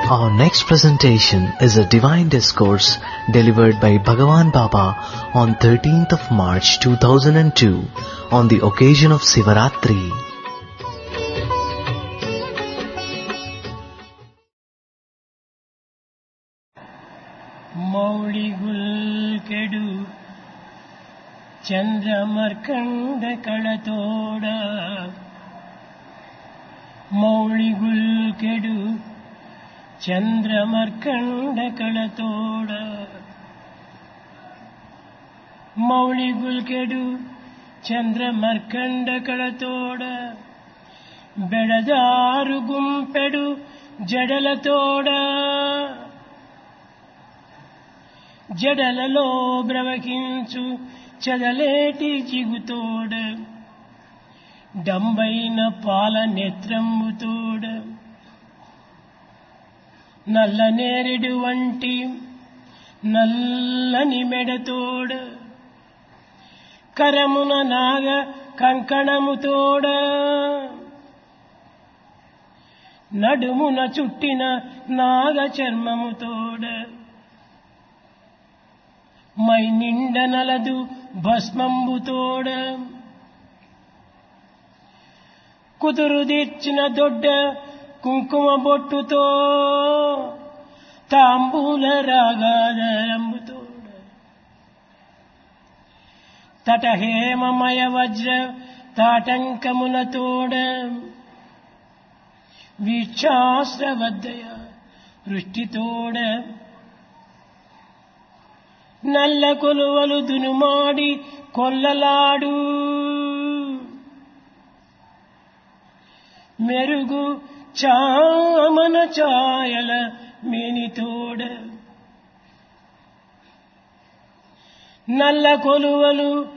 Our next presentation is a divine discourse delivered by Bhagavan Baba on 13th of March 2002 on the occasion of Sivaratri. ಮೌಳಿಗುಲ್ಕೆಡು ಚಂದ್ರಮರ್ಕಂಡ ಕಳತೋಡ ಮೌಳಿಗುಲ್ಕೆಡು ಚಂದ್ರಮರ್ಕಂಡ ಕಳತೋಡ ಮೌಳಿಗುಲ್ಕೆಡು ಚಂದ್ರಮರ್ಕಂಡ ಕಳತೋಡ ಬೆಳದಾರು ಗುಂಪೆಡು జడలతోడ జడలలో బ్రవకించు చదలేటి జిగుతోడ డంబైన పాల నేత్రంబుతోడ నల్ల నేరెడు వంటి నల్లని మెడతోడ కరమున నాగ కంకణముతోడ నడుమున చుట్టిన నాగ చర్మముతోడ my నిండ నలదు భస్మంబుతోడ కుదురు తీర్చిన దొడ్డ కుంకుమ బొట్టుతో తాంబూల రాగాదరంబుతోడ తటహేమమయ వజ్ర తాటంకములతోడ వీక్షాశ్రవద్దయ వృష్టితోడ నల్ల కొలువలు దునుమాడి కొల్లలాడు మెరుగు చామన ఛాయల మేనితోడ నల్ల కొలువలు